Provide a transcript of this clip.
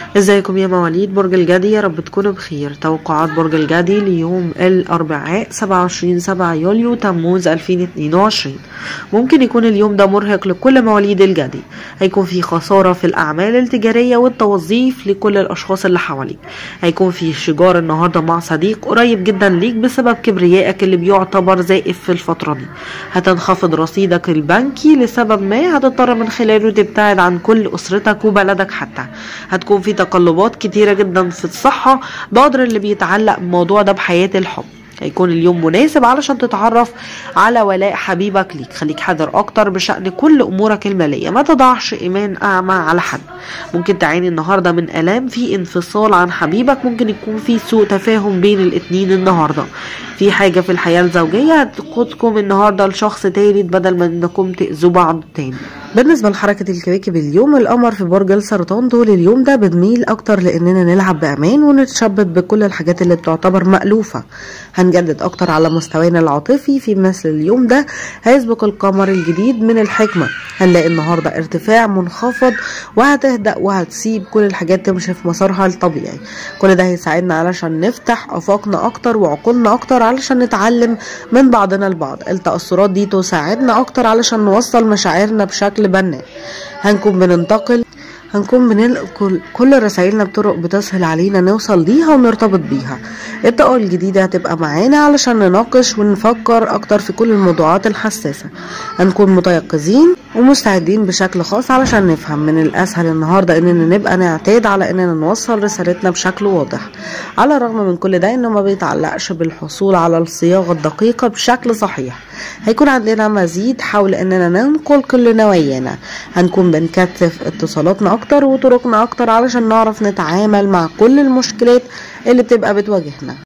ازيكم يا مواليد برج الجدي يا رب تكونوا بخير توقعات برج الجدي ليوم الأربعاء 27 7 يوليو تموز 2022 ممكن يكون اليوم ده مرهق لكل مواليد الجدي هيكون في خسارة في الأعمال التجارية والتوظيف لكل الأشخاص اللي حواليك هيكون في شجار النهاردة مع صديق قريب جدا ليك بسبب كبريائك اللي بيعتبر زائف في الفترة دي هتنخفض رصيدك البنكي لسبب ما هتضطر من خلاله تبتعد عن كل أسرتك وبلدك حتى هتكون في تقلبات كتيرة جدا في الصحة بقدر اللي بيتعلق بالموضوع ده بحياة الحب هيكون اليوم مناسب علشان تتعرف على ولاء حبيبك ليك خليك حذر اكتر بشأن كل امورك المالية ما تضعش ايمان اعمى على حد ممكن تعاني النهاردة من الام في انفصال عن حبيبك ممكن يكون في سوء تفاهم بين الاتنين النهاردة في حاجة في الحياة الزوجية هتقودكم النهاردة لشخص تالت بدل ما انكم تأذوا بعض تاني بالنسبة لحركة الكواكب اليوم القمر في برج السرطان طول اليوم ده بنميل أكتر لأننا نلعب بأمان ونتشبت بكل الحاجات اللي بتعتبر مألوفة هنجدد أكتر على مستوانا العاطفي في مثل اليوم ده هيسبق القمر الجديد من الحكمة هنلاقي النهاردة ارتفاع منخفض وهتهدأ وهتسيب كل الحاجات تمشي في مسارها الطبيعي كل ده هيساعدنا علشان نفتح أفاقنا أكتر وعقولنا أكتر علشان نتعلم من بعضنا البعض التأثرات دي تساعدنا أكتر علشان نوصل مشاعرنا بشكل بناء هنكون بننتقل هنكون بننقل كل رسائلنا بطرق بتسهل علينا نوصل ليها ونرتبط بيها الطاقة الجديدة هتبقى معانا علشان نناقش ونفكر أكتر في كل الموضوعات الحساسة هنكون متيقظين ومستعدين بشكل خاص علشان نفهم من الأسهل النهاردة إننا نبقى نعتاد على إننا نوصل رسالتنا بشكل واضح على الرغم من كل ده إنه ما بيتعلقش بالحصول على الصياغة الدقيقة بشكل صحيح هيكون عندنا مزيد حول إننا ننقل كل نوايانا هنكون بنكثف اتصالاتنا أكتر وطرقنا أكتر علشان نعرف نتعامل مع كل المشكلات اللي بتبقى بتواجهنا